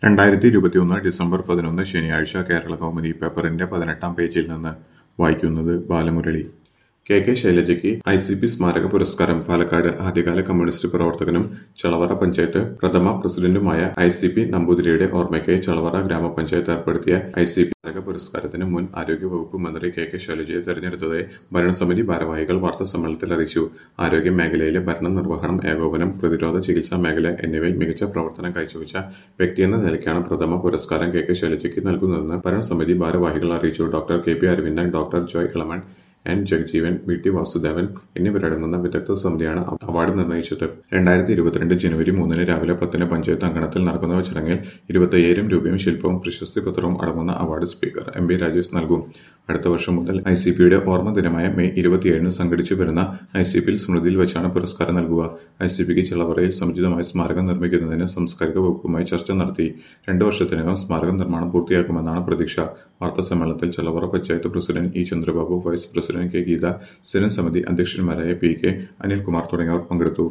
രണ്ടായിരത്തി ഇരുപത്തിയൊന്ന് ഡിസംബർ പതിനൊന്ന് ശനിയാഴ്ച കേരള കൗമുദി പേപ്പറിന്റെ പതിനെട്ടാം പേജിൽ നിന്ന് വായിക്കുന്നത് ബാലമുരളി കെ കെ ശൈലജയ്ക്ക് ഐ സി പി സ്മാരക പുരസ്കാരം പാലക്കാട് ആദ്യകാല കമ്മ്യൂണിസ്റ്റ് പ്രവർത്തകനും ചളവറ പഞ്ചായത്ത് പ്രഥമ പ്രസിഡന്റുമായ ഐ സി പി നമ്പൂതിരിയുടെ ഓർമ്മയ്ക്കായി ചളവറ ഗ്രാമപഞ്ചായത്ത് ഏർപ്പെടുത്തിയ ഐ സി പി സ്മാരക പുരസ്കാരത്തിന് മുൻ ആരോഗ്യവകുപ്പ് മന്ത്രി കെ കെ ശൈലജയെ തെരഞ്ഞെടുത്തതായി ഭരണസമിതി ഭാരവാഹികൾ വാർത്താസമ്മേളനത്തിൽ അറിയിച്ചു ആരോഗ്യ മേഖലയിലെ ഭരണ നിർവഹണം ഏകോപനം പ്രതിരോധ ചികിത്സാ മേഖല എന്നിവയിൽ മികച്ച പ്രവർത്തനം കാഴ്ചവെച്ച വ്യക്തിയെന്ന നിലയ്ക്കാണ് പ്രഥമ പുരസ്കാരം കെ കെ ശൈലജയ്ക്ക് നൽകുന്നതെന്ന് ഭരണസമിതി ഭാരവാഹികൾ അറിയിച്ചു doctor K P Aravindan doctor Joy Elamon N Jagajeevan V T Vasudevan എന്നിവരടങ്ങുന്ന വിദഗ്ധ സമിതിയാണ് അവാർഡ് നിർണയിച്ചത് രണ്ടായിരത്തി ഇരുപത്തിരണ്ട് ജനുവരി മൂന്നിന് രാവിലെ പത്തിന് പഞ്ചായത്ത് അങ്കണത്തിൽ നടക്കുന്ന ചടങ്ങിൽ ഇരുപത്തയ്യായിരം രൂപയും ശില്പവും പ്രശസ്തി പത്രവും അടങ്ങുന്ന award speaker M B Rajesh നൽകും അടുത്ത വർഷം മുതൽ ഐ സി പിയുടെ ഓർമ്മ ദിനമായ മെയ് ഇരുപത്തിയേഴിന് സംഘടിച്ചു വരുന്ന ഐ സി പിയിൽ സ്മൃതിയിൽ വെച്ചാണ് പുരസ്കാരം നൽകുക ഐ സി പിക്ക് ചിളവറയിൽ സമുചിതമായ സ്മാരകം നിർമ്മിക്കുന്നതിന് സാംസ്കാരിക വകുപ്പുമായി ചർച്ച നടത്തി രണ്ടു വർഷത്തിനകം സ്മാരക നിർമ്മാണം പൂർത്തിയാക്കുമെന്നാണ് പ്രതീക്ഷ വാർത്താസമ്മേളനത്തിൽ Chilavara panchayat president E Chandrababu vice president K Geetha സ്ഥിരം സമിതി അധ്യക്ഷന്മാരായ പി കെ അനിൽകുമാർ തുടങ്ങിയവർ പങ്കെടുത്തു